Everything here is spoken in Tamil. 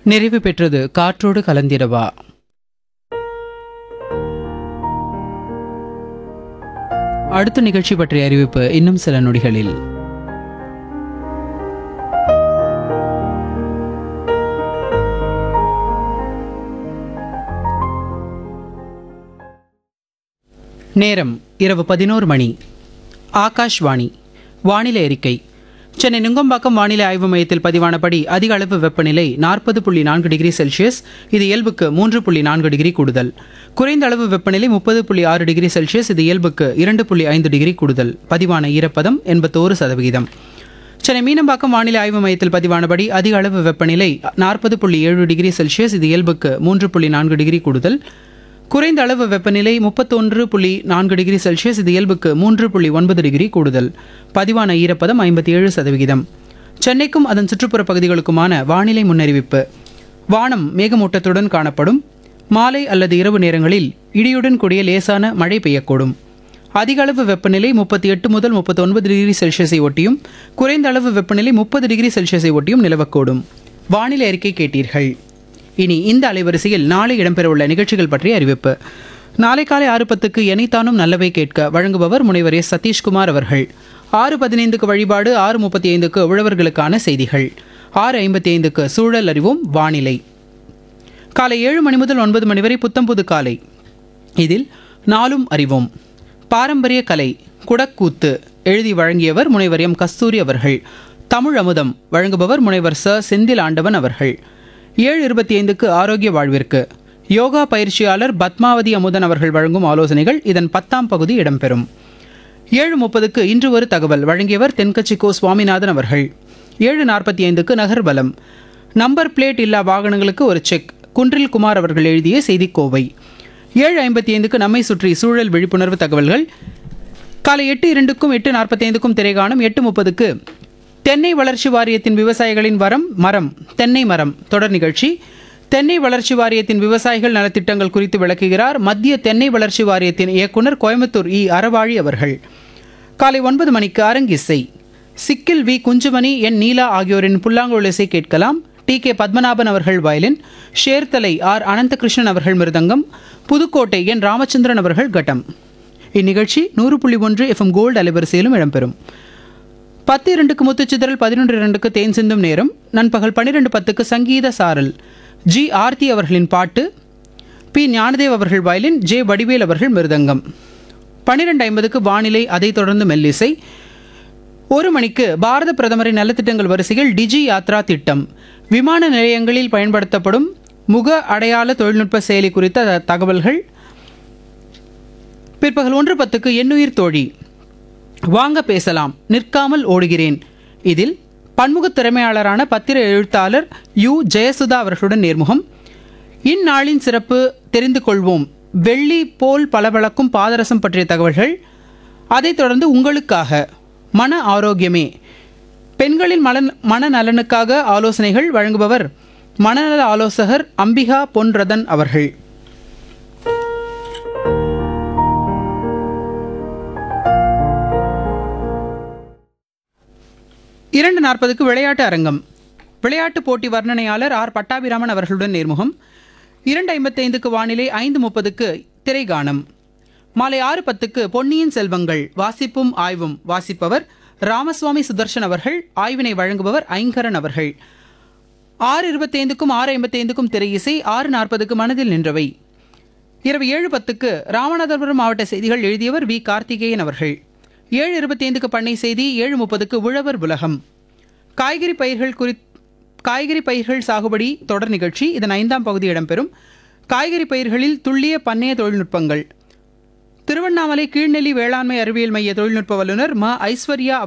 நிறைவு பெற்றது காற்றோடு கலந்திடவா அடுத்த நிகழ்ச்சி பற்றிய அறிவிப்பு இன்னும் சில நொடிகளில் நேரம் இரவு பதினோரு மணி ஆகாஷ்வாணி வானிலை அறிக்கை சென்னை நுங்கம்பாக்கம் வானிலை ஆய்வு மையத்தில் பதிவானபடி அதிக அளவு வெப்பநிலை நாற்பது புள்ளி நான்கு டிகிரி செல்சியஸ் இது இயல்புக்கு மூன்று புள்ளி நான்கு டிகிரி கூடுதல் குறைந்த அளவு வெப்பநிலை முப்பது புள்ளி ஆறு டிகிரி செல்சியஸ் இது இயல்புக்கு இரண்டு புள்ளி ஐந்து டிகிரி கூடுதல் பதிவான ஈரப்பதம் எண்பத்தோரு சதவிகிதம் சென்னை மீனம்பாக்கம் வானிலை ஆய்வு மையத்தில் பதிவானபடி அதிக அளவு வெப்பநிலை நாற்பது புள்ளி ஏழு டிகிரி செல்சியஸ் இது இயல்புக்கு மூன்று புள்ளி நான்கு டிகிரி கூடுதல் குறைந்த அளவு வெப்பநிலை முப்பத்தொன்று புள்ளி நான்கு டிகிரி செல்சியஸ் இது இயல்புக்கு மூன்று புள்ளி ஒன்பது டிகிரி கூடுதல் பதிவான ஈரப்பதம் ஐம்பத்தி ஏழு சதவிகிதம் சென்னைக்கும் அதன் சுற்றுப்புற பகுதிகளுக்குமான வானிலை முன்னறிவிப்பு வானம் மேகமூட்டத்துடன் காணப்படும் மாலை அல்லது இரவு நேரங்களில் இடியுடன் கூடிய லேசான மழை பெய்யக்கூடும் அதிக அளவு வெப்பநிலை முப்பத்தி எட்டு முதல் முப்பத்தி ஒன்பது டிகிரி செல்சியஸை ஒட்டியும் குறைந்த அளவு வெப்பநிலை முப்பது டிகிரி செல்சியஸை ஒட்டியும் நிலவக்கூடும் வானிலை அறிக்கை கேட்டீர்கள் இனி இந்த அலைவரிசையில் நாளை இடம்பெறவுள்ள நிகழ்ச்சிகள் பற்றிய அறிவிப்பு நாளை காலை ஆறு பத்துக்கு எனைத்தானும் நல்லவை கேட்க வழங்குபவர் முனைவர் எஸ் சதீஷ்குமார் அவர்கள் ஆறு பதினைந்துக்கு வழிபாடு ஆறு முப்பத்தி ஐந்துக்கு உழவர்களுக்கான செய்திகள் ஆறு ஐம்பத்தி ஐந்துக்கு சூழல் அறிவோம் வானிலை காலை ஏழு மணி முதல் ஒன்பது மணி வரை புத்தம்புது காலை இதில் நாளும் அறிவோம் பாரம்பரிய கலை குடக்கூத்து எழுதி வழங்கியவர் முனைவர் எம் கஸ்தூரி அவர்கள் தமிழ் அமுதம் வழங்குபவர் முனைவர் ச செந்தில் ஆண்டவன் அவர்கள் ஏழு இருபத்தி ஐந்துக்கு ஆரோக்கிய வாழ்விற்கு யோகா பயிற்சியாளர் பத்மாவதி அமுதன் அவர்கள் வழங்கும் ஆலோசனைகள் இதன் பத்தாம் பகுதி இடம்பெறும் ஏழு முப்பதுக்கு இன்று ஒரு தகவல் வழங்கியவர் தென்கட்சி கோ சுவாமிநாதன் அவர்கள் ஏழு நாற்பத்தி ஐந்துக்கு நகர்வலம் நம்பர் பிளேட் இல்லா வாகனங்களுக்கு ஒரு செக் குன்றில் குமார் அவர்கள் எழுதிய செய்திக்கோவை ஏழு ஐம்பத்தி ஐந்துக்கு நம்மை சுற்றி சூழல் விழிப்புணர்வு தகவல்கள் காலை எட்டு இரண்டுக்கும் எட்டு நாற்பத்தி ஐந்துக்கும் திரைகாணும் எட்டு முப்பதுக்கு தென்னை வளர்ச்சி வாரியத்தின் விவசாயிகளின் வரம் மரம் தென்னை மரம் தொடர் நிகழ்ச்சி தென்னை வளர்ச்சி வாரியத்தின் விவசாயிகள் நலத்திட்டங்கள் குறித்து விளக்குகிறார் மத்திய தென்னை வளர்ச்சி வாரியத்தின் இயக்குனர் கோயம்புத்தூர் இ அறவாழி அவர்கள் காலை ஒன்பது மணிக்கு அரங்கிசை சிக்கில் வி குஞ்சுமணி என் நீலா ஆகியோரின் புல்லாங்குழல் இசை கேட்கலாம் டி கே பத்மநாபன் அவர்கள் வயலின் ஷேர்தலை ஆர் அனந்தகிருஷ்ணன் அவர்கள் மிருதங்கம் புதுக்கோட்டை என் ராமச்சந்திரன் அவர்கள் கட்டம் இந்நிகழ்ச்சி நூறு புள்ளி ஒன்று எஃப்எம் கோல்டு அலைவரிசையிலும் இடம்பெறும் பத்து இரண்டுக்கு முத்துச்சிதறல் பதினொன்று இரண்டுக்கு தேன் சிந்தும் நேரம் நண்பகல் பன்னிரெண்டு பத்துக்கு சங்கீத சாரல் ஜி ஆர்த்தி அவர்களின் பாட்டு பி ஞானதேவ் அவர்கள் வயலின் ஜே வடிவேல் அவர்கள் மிருதங்கம் பன்னிரெண்டு ஐம்பதுக்கு வானிலை அதைத் தொடர்ந்து மெல்லிசை ஒரு மணிக்கு பாரத பிரதமரின் நலத்திட்டங்கள் வரிசையில் டிஜி யாத்ரா திட்டம் விமான நிலையங்களில் பயன்படுத்தப்படும் முக அடையாள தொழில்நுட்ப செயலி குறித்த த- தகவல்கள் பிற்பகல் ஒன்று பத்துக்கு எண்ணுயிர் தோழி வாங்க பேசலாம் நிற்காமல் ஓடுகிறேன் இதில் பன்முகத் திறமையாளரான பத்திர எழுத்தாளர் யு ஜெயசுதா அவர்களுடன் நேர்முகம் இந்நாளின் சிறப்பு தெரிந்து கொள்வோம் வெள்ளி போல் பளபளக்கும் பாதரசம் பற்றிய தகவல்கள் அதைத் தொடர்ந்து உங்களுக்காக மன ஆரோக்கியமே பெண்களின் மலன் மனநலனுக்காக ஆலோசனைகள் வழங்குபவர் மனநல ஆலோசகர் அம்பிகா பொன்ரதன் அவர்கள் இரண்டு நாற்பதுக்கு விளையாட்டு அரங்கம் விளையாட்டு போட்டி வர்ணனையாளர் ஆர் பட்டாபிராமன் அவர்களுடன் நேர்முகம் இரண்டு ஐம்பத்தைந்துக்கு வானிலை ஐந்து முப்பதுக்கு திரைகானம் மாலை ஆறு பத்துக்கு பொன்னியின் செல்வங்கள் வாசிப்பும் ஆய்வும் வாசிப்பவர் ராமசுவாமி சுதர்ஷன் அவர்கள் ஆய்வினை வழங்குபவர் ஐங்கரன் அவர்கள் ஆறு இருபத்தைந்துக்கும் ஆறு ஐம்பத்தைந்துக்கும் திரை இசை ஆறு நாற்பதுக்கு மனதில் நின்றவை இரவு ஏழு பத்துக்கு ராமநாதபுரம் மாவட்ட செய்திகள் எழுதியவர் வி கார்த்திகேயன் அவர்கள் ஏழு இருபத்தைந்துக்கு பண்ணை செய்தி ஏழு முப்பதுக்கு உழவர் உலகம் காய்கறி பயிர்கள் குறி காய்கறி பயிர்கள் சாகுபடி தொடர் நிகழ்ச்சி இதன் ஐந்தாம் பகுதி இடம்பெறும் காய்கறி பயிர்களில் துல்லிய பண்ணைய தொழில்நுட்பங்கள் திருவண்ணாமலை கீழ்நெல்லி வேளாண்மை அறிவியல் மைய தொழில்நுட்ப வல்லுநர் ம ஐஸ்வர்யா